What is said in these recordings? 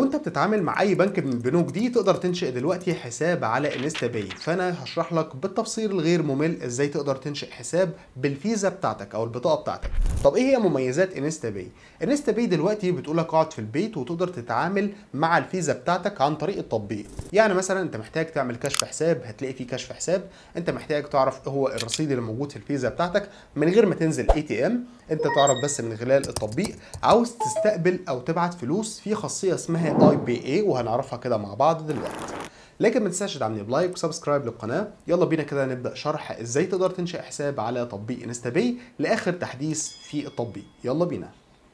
وانت بتتعامل مع اي بنك من البنوك دي تقدر تنشئ دلوقتي حساب على انستا باي فانا هشرح لك بالتفصيل الغير ممل ازاي تقدر تنشئ حساب بالفيزا بتاعتك او البطاقه بتاعتك طب ايه هي مميزات انستا باي انستا باي دلوقتي بتقول لك اقعد في البيت وتقدر تتعامل مع الفيزا بتاعتك عن طريق التطبيق يعني مثلا انت محتاج تعمل كشف حساب هتلاقي فيه كشف حساب انت محتاج تعرف ايه هو الرصيد اللي موجود في الفيزا بتاعتك من غير ما تنزل اي تي ام انت تعرف بس من خلال التطبيق عاوز تستقبل او تبعت فلوس في خاصيه اسمها اي بي اي وهنعرفها كده مع بعض دلوقتي لكن ما تنساش تدعمني بلايك وسبسكرايب للقناه يلا بينا كده نبدا شرح ازاي تقدر تنشئ حساب على تطبيق انستا باي لاخر تحديث في التطبيق يلا بينا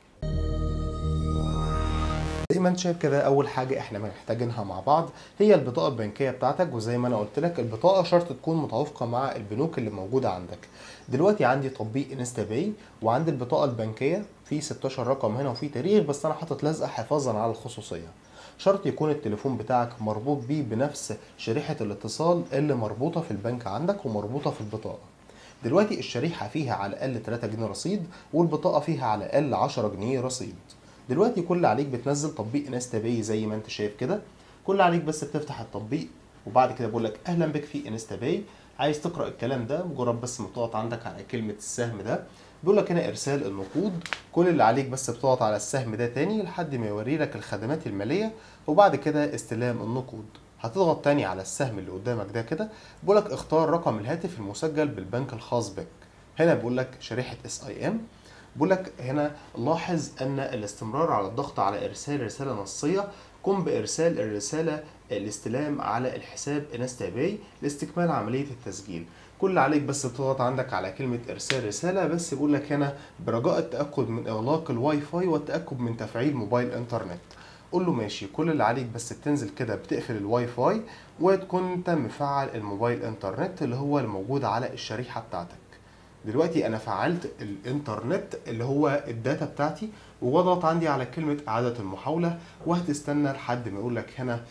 زي ما انت شايف كده اول حاجه احنا محتاجينها مع بعض هي البطاقه البنكيه بتاعتك وزي ما انا قلت لك البطاقه شرط تكون متوافقه مع البنوك اللي موجوده عندك دلوقتي عندي تطبيق انستا باي وعندي البطاقه البنكيه في 16 رقم هنا وفي تاريخ بس انا حاطط لزقه حفاظا على الخصوصيه شرط يكون التليفون بتاعك مربوط بيه بنفس شريحه الاتصال اللي مربوطه في البنك عندك ومربوطه في البطاقه دلوقتي الشريحه فيها على الاقل 3 جنيه رصيد والبطاقه فيها على الاقل 10 جنيه رصيد دلوقتي كل اللي عليك بتنزل تطبيق انستا باي زي ما انت شايف كده كل اللي عليك بس بتفتح التطبيق وبعد كده بقول لك اهلا بك في انستا باي عايز تقرا الكلام ده مجرد بس ما تضغط عندك على كلمه السهم ده بيقول لك هنا ارسال النقود كل اللي عليك بس بتضغط على السهم ده تاني لحد ما يوري لك الخدمات الماليه وبعد كده استلام النقود هتضغط تاني على السهم اللي قدامك ده كده بيقول لك اختار رقم الهاتف المسجل بالبنك الخاص بك هنا بيقول لك شريحه اس اي ام بقول لك هنا لاحظ ان الاستمرار على الضغط على ارسال رساله نصيه قم بارسال الرساله الاستلام على الحساب انستا باي لاستكمال عمليه التسجيل كل اللي عليك بس بتضغط عندك على كلمه ارسال رساله بس بيقول لك هنا برجاء التاكد من اغلاق الواي فاي والتاكد من تفعيل موبايل انترنت قول له ماشي كل اللي عليك بس بتنزل كده بتقفل الواي فاي وتكون انت مفعل الموبايل انترنت اللي هو الموجود على الشريحه بتاعتك دلوقتي انا فعلت الانترنت اللي هو الداتا بتاعتي واضغط عندي على كلمه اعاده المحاوله وهتستنى لحد ما يقول لك هنا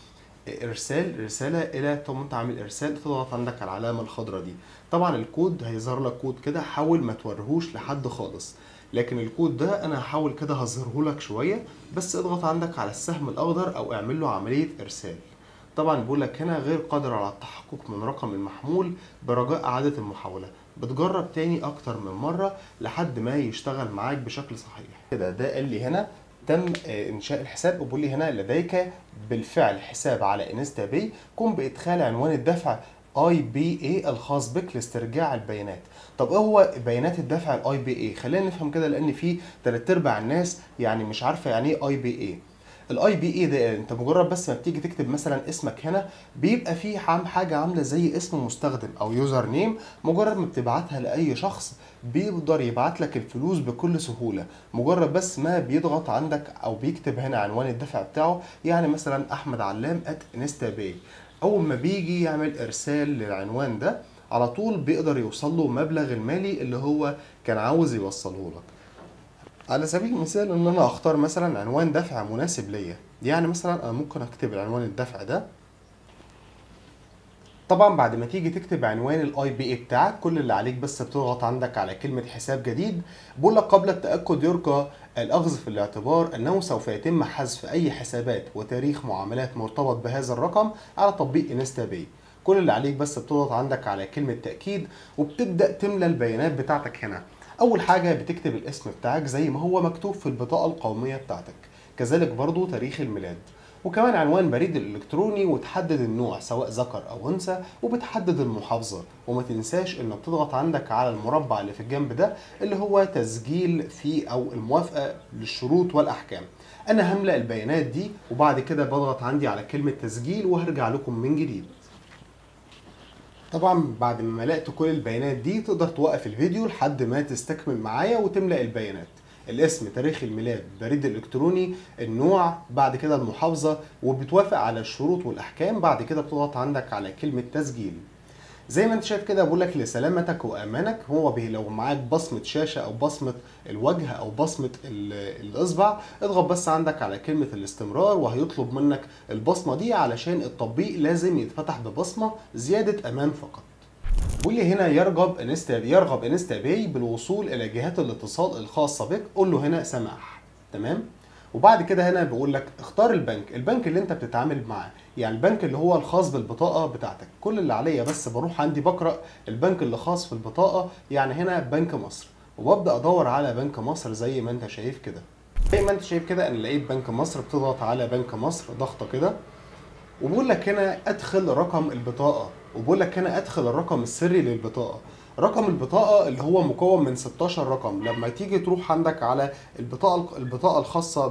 ارسال رساله الى طب انت عامل ارسال تضغط عندك على العلامه الخضراء دي طبعا الكود هيظهر لك كود كده حاول ما توريهوش لحد خالص لكن الكود ده انا هحاول كده هظهره لك شويه بس اضغط عندك على السهم الاخضر او اعمل له عمليه ارسال طبعا بيقول لك هنا غير قادر على التحقق من رقم المحمول برجاء اعاده المحاوله بتجرب تاني اكتر من مره لحد ما يشتغل معاك بشكل صحيح كده ده قال لي هنا تم انشاء الحساب وبيقول لي هنا لديك بالفعل حساب على انستا باي قم بادخال عنوان الدفع اي بي اي الخاص بك لاسترجاع البيانات طب ايه هو بيانات الدفع الاي بي اي خلينا نفهم كده لان في تلات ارباع الناس يعني مش عارفه يعني ايه اي بي اي الاي بي اي ده انت مجرد بس ما بتيجي تكتب مثلا اسمك هنا بيبقى فيه عام حاجه عامله زي اسم مستخدم او يوزر نيم مجرد ما بتبعتها لاي شخص بيقدر يبعت لك الفلوس بكل سهوله مجرد بس ما بيضغط عندك او بيكتب هنا عنوان الدفع بتاعه يعني مثلا احمد علام ات انستا باي اول ما بيجي يعمل ارسال للعنوان ده على طول بيقدر يوصل له مبلغ المالي اللي هو كان عاوز يوصله لك على سبيل المثال ان انا اختار مثلا عنوان دفع مناسب ليا يعني مثلا انا ممكن اكتب عنوان الدفع ده طبعا بعد ما تيجي تكتب عنوان الاي بي اي بتاعك كل اللي عليك بس بتضغط عندك على كلمه حساب جديد بقول لك قبل التاكد يرجى الاخذ في الاعتبار انه سوف يتم حذف اي حسابات وتاريخ معاملات مرتبط بهذا الرقم على تطبيق انستا باي كل اللي عليك بس بتضغط عندك على كلمه تاكيد وبتبدا تملى البيانات بتاعتك هنا اول حاجه بتكتب الاسم بتاعك زي ما هو مكتوب في البطاقه القوميه بتاعتك كذلك برضو تاريخ الميلاد وكمان عنوان بريد الالكتروني وتحدد النوع سواء ذكر او انثى وبتحدد المحافظه وما تنساش انك تضغط عندك على المربع اللي في الجنب ده اللي هو تسجيل في او الموافقه للشروط والاحكام انا هملا البيانات دي وبعد كده بضغط عندي على كلمه تسجيل وهرجع لكم من جديد طبعا بعد ما ملأت كل البيانات دي تقدر توقف الفيديو لحد ما تستكمل معايا وتملأ البيانات الاسم تاريخ الميلاد بريد الالكتروني النوع بعد كده المحافظه وبتوافق على الشروط والاحكام بعد كده بتضغط عندك على كلمه تسجيل زي ما انت شايف كده بقول لك لسلامتك وامانك هو بي لو معاك بصمه شاشه او بصمه الوجه او بصمه الاصبع اضغط بس عندك على كلمه الاستمرار وهيطلب منك البصمه دي علشان التطبيق لازم يتفتح ببصمه زياده امان فقط بيقول لي هنا يرغب انستا يرغب انستا باي بالوصول الى جهات الاتصال الخاصه بك قول له هنا سماح تمام وبعد كده هنا بيقول لك اختار البنك البنك اللي انت بتتعامل معاه يعني البنك اللي هو الخاص بالبطاقه بتاعتك كل اللي عليا بس بروح عندي بقرا البنك اللي خاص في البطاقه يعني هنا بنك مصر وببدا ادور على بنك مصر زي ما انت شايف كده زي ما انت شايف كده انا لقيت بنك مصر بتضغط على بنك مصر ضغطه كده وبقول لك هنا ادخل رقم البطاقه وبقول لك هنا ادخل الرقم السري للبطاقه رقم البطاقه اللي هو مكون من 16 رقم لما تيجي تروح عندك على البطاقه البطاقه الخاصه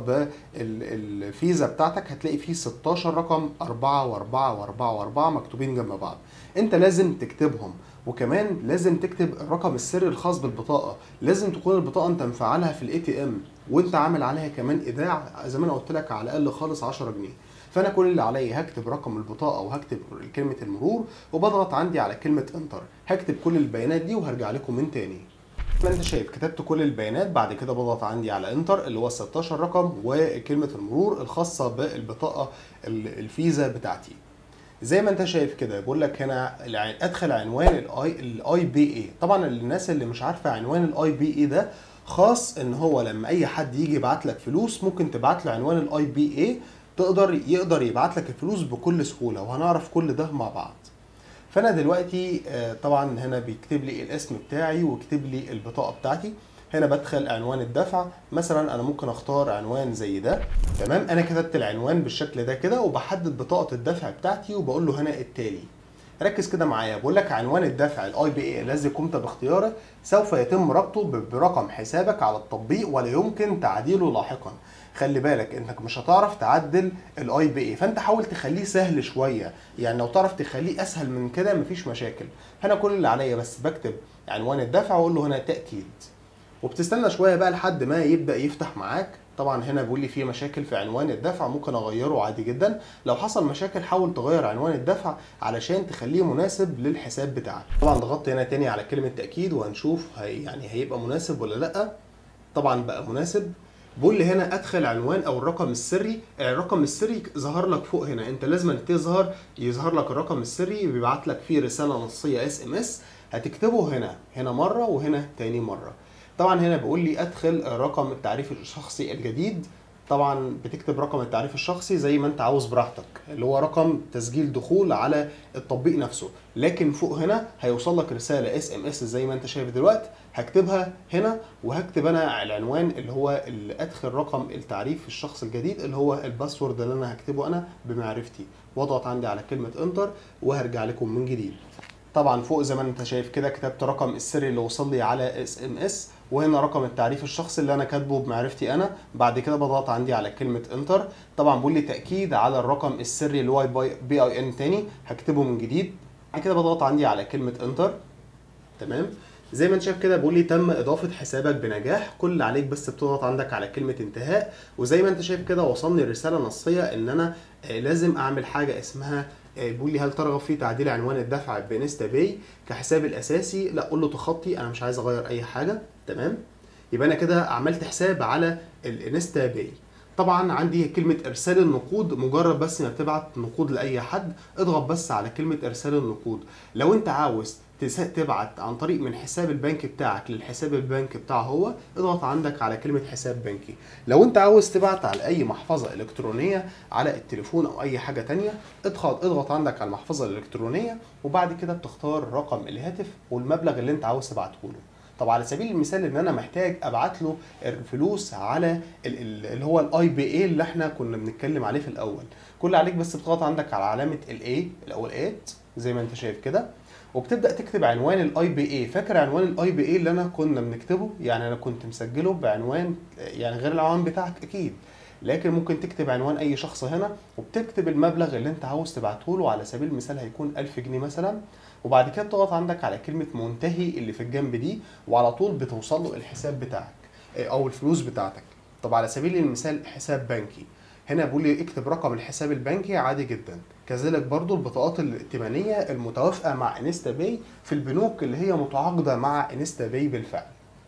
بالفيزا بتاعتك هتلاقي فيه 16 رقم 4 و4 و4 و4 مكتوبين جنب بعض انت لازم تكتبهم وكمان لازم تكتب الرقم السري الخاص بالبطاقه لازم تكون البطاقه انت مفعلها في الاي تي ام وانت عامل عليها كمان ايداع زي ما انا قلت لك على الاقل خالص 10 جنيه فانا كل اللي عليا هكتب رقم البطاقه وهكتب كلمه المرور وبضغط عندي على كلمه انتر هكتب كل البيانات دي وهرجع لكم من تاني ما انت شايف كتبت كل البيانات بعد كده بضغط عندي على انتر اللي هو 16 رقم وكلمه المرور الخاصه بالبطاقه الفيزا بتاعتي زي ما انت شايف كده بيقول لك هنا ادخل عنوان الاي الاي بي اي طبعا الناس اللي مش عارفه عنوان الاي بي اي ده خاص ان هو لما اي حد يجي يبعت لك فلوس ممكن تبعت له عنوان الاي بي اي تقدر يقدر يبعت لك الفلوس بكل سهوله وهنعرف كل ده مع بعض فانا دلوقتي طبعا هنا بيكتب لي الاسم بتاعي ويكتب لي البطاقه بتاعتي هنا بدخل عنوان الدفع مثلا انا ممكن اختار عنوان زي ده تمام انا كتبت العنوان بالشكل ده كده وبحدد بطاقه الدفع بتاعتي وبقول له هنا التالي ركز كده معايا بقول لك عنوان الدفع الاي بي اي الذي قمت باختياره سوف يتم ربطه برقم حسابك على التطبيق ولا يمكن تعديله لاحقا خلي بالك انك مش هتعرف تعدل الاي بي اي فانت حاول تخليه سهل شويه يعني لو تعرف تخليه اسهل من كده مفيش مشاكل هنا كل اللي عليا بس بكتب عنوان الدفع واقول له هنا تاكيد وبتستنى شويه بقى لحد ما يبدا يفتح معاك طبعا هنا بيقول لي في مشاكل في عنوان الدفع ممكن اغيره عادي جدا لو حصل مشاكل حاول تغير عنوان الدفع علشان تخليه مناسب للحساب بتاعك طبعا ضغطت هنا تاني على كلمه تاكيد وهنشوف هي يعني هيبقى مناسب ولا لا طبعا بقى مناسب بقول لي هنا ادخل عنوان او الرقم السري الرقم السري ظهر لك فوق هنا انت لازم تظهر يظهر لك الرقم السري بيبعت لك فيه رساله نصيه اس ام اس هتكتبه هنا هنا مره وهنا تاني مره طبعا هنا بيقول لي ادخل رقم التعريف الشخصي الجديد طبعا بتكتب رقم التعريف الشخصي زي ما انت عاوز براحتك اللي هو رقم تسجيل دخول على التطبيق نفسه لكن فوق هنا هيوصل لك رساله اس ام اس زي ما انت شايف دلوقتي هكتبها هنا وهكتب انا العنوان اللي هو اللي ادخل رقم التعريف الشخص الجديد اللي هو الباسورد اللي انا هكتبه انا بمعرفتي واضغط عندي على كلمه انتر وهرجع لكم من جديد طبعا فوق زي ما انت شايف كده كتبت رقم السري اللي وصل لي على اس ام اس وهنا رقم التعريف الشخصي اللي انا كاتبه بمعرفتي انا بعد كده بضغط عندي على كلمه انتر طبعا بيقول لي تاكيد على الرقم السري اللي هو بي اي ان تاني هكتبه من جديد بعد كده بضغط عندي على كلمه انتر تمام زي ما انت شايف كده بيقول لي تم اضافه حسابك بنجاح كل اللي عليك بس بتضغط عندك على كلمه انتهاء وزي ما انت شايف كده وصلني رساله نصيه ان انا لازم اعمل حاجه اسمها بيقول لي هل ترغب في تعديل عنوان الدفع بانستا باي كحساب الاساسي لا قول له تخطي انا مش عايز اغير اي حاجه تمام يبقى انا كده عملت حساب على الانستا باي طبعا عندي كلمة ارسال النقود مجرد بس ما بتبعت نقود لاي حد اضغط بس على كلمة ارسال النقود لو انت عاوز تبعت عن طريق من حساب البنك بتاعك للحساب البنك بتاعه هو اضغط عندك على كلمة حساب بنكي لو انت عاوز تبعت على اي محفظة الكترونية على التليفون او اي حاجة تانية اضغط اضغط عندك على المحفظة الالكترونية وبعد كده بتختار رقم الهاتف والمبلغ اللي انت عاوز تبعته له طب على سبيل المثال ان انا محتاج ابعت له الفلوس على اللي هو الاي بي اي اللي احنا كنا بنتكلم عليه في الاول كل عليك بس بتضغط عندك على علامه الاي الاول ات زي ما انت شايف كده وبتبدا تكتب عنوان الاي بي اي فاكر عنوان الاي بي اي اللي انا كنا بنكتبه يعني انا كنت مسجله بعنوان يعني غير العنوان بتاعك اكيد لكن ممكن تكتب عنوان اي شخص هنا وبتكتب المبلغ اللي انت عاوز تبعته له على سبيل المثال هيكون 1000 جنيه مثلا وبعد كده بتضغط عندك على كلمة منتهي اللي في الجنب دي وعلى طول بتوصل له الحساب بتاعك او الفلوس بتاعتك طب على سبيل المثال حساب بنكي هنا بيقول لي اكتب رقم الحساب البنكي عادي جدا كذلك برضو البطاقات الائتمانية المتوافقة مع انستا باي في البنوك اللي هي متعاقدة مع انستا باي بالفعل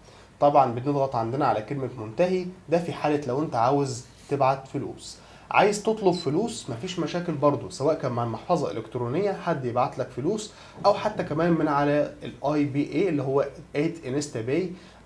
طبعا بنضغط عندنا على كلمة منتهي ده في حالة لو انت عاوز تبعت فلوس عايز تطلب فلوس مفيش مشاكل برضو سواء كان مع المحفظة الإلكترونية حد يبعت لك فلوس أو حتى كمان من على الاي بي اي اللي هو 8 انستا باي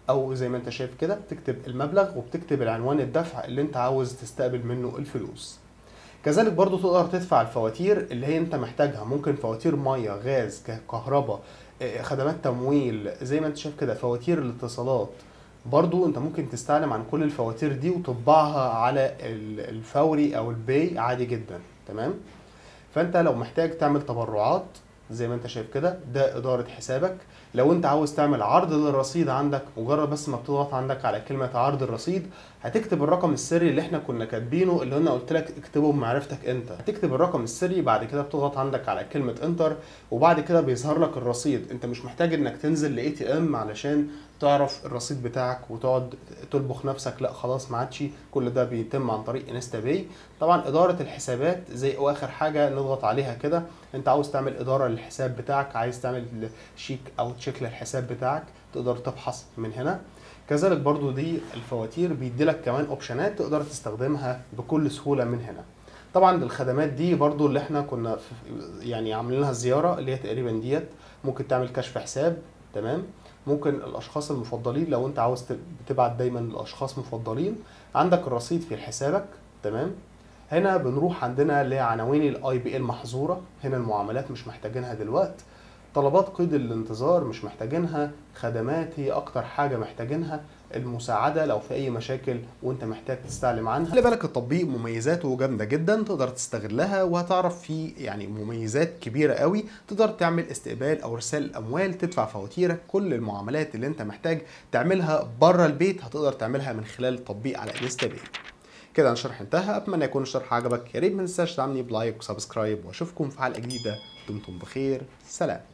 او زي ما انت شايف كده بتكتب المبلغ وبتكتب العنوان الدفع اللي انت عاوز تستقبل منه الفلوس كذلك برضو تقدر تدفع الفواتير اللي هي انت محتاجها ممكن فواتير ميه غاز كهرباء آه، خدمات تمويل زي ما انت شايف كده فواتير الاتصالات برضو انت ممكن تستعلم عن كل الفواتير دي وتطبعها على ال- الفوري او الباي عادي جدا تمام فانت لو محتاج تعمل تبرعات زي ما انت شايف كده ده اداره حسابك لو انت عاوز تعمل عرض للرصيد عندك مجرد بس ما بتضغط عندك على كلمه عرض الرصيد هتكتب الرقم السري اللي احنا كنا كاتبينه اللي انا قلت لك اكتبه بمعرفتك انت هتكتب الرقم السري بعد كده بتضغط عندك على كلمه انتر وبعد كده بيظهر لك الرصيد انت مش محتاج انك تنزل لاي تي ام علشان تعرف الرصيد بتاعك وتقعد تطبخ نفسك لا خلاص ما عادش كل ده بيتم عن طريق انستا باي طبعا اداره الحسابات زي واخر حاجه نضغط عليها كده انت عاوز تعمل اداره للحساب بتاعك عايز تعمل شيك او تشيك للحساب بتاعك تقدر تبحث من هنا كذلك برضو دي الفواتير بيديلك كمان اوبشنات تقدر تستخدمها بكل سهوله من هنا طبعا الخدمات دي برضو اللي احنا كنا في- يعني عاملين لها زياره اللي هي تقريبا ديت ممكن تعمل كشف حساب تمام ممكن الاشخاص المفضلين لو انت عاوز ت- تبعت دايما لاشخاص مفضلين عندك الرصيد في حسابك تمام هنا بنروح عندنا لعناوين الاي بي المحظوره هنا المعاملات مش محتاجينها دلوقتي طلبات قيد الانتظار مش محتاجينها خدمات هي اكتر حاجه محتاجينها المساعده لو في اي مشاكل وانت محتاج تستعلم عنها خلي بالك التطبيق مميزاته جامده جدا تقدر تستغلها وهتعرف فيه يعني مميزات كبيره قوي تقدر تعمل استقبال او ارسال الاموال تدفع فواتيرك كل المعاملات اللي انت محتاج تعملها بره البيت هتقدر تعملها من خلال التطبيق على انستا باي كده الشرح انتهى اتمنى يكون الشرح عجبك يا ريت ما تنساش تعملني بلايك وسبسكرايب واشوفكم في حلقه جديده دمتم بخير سلام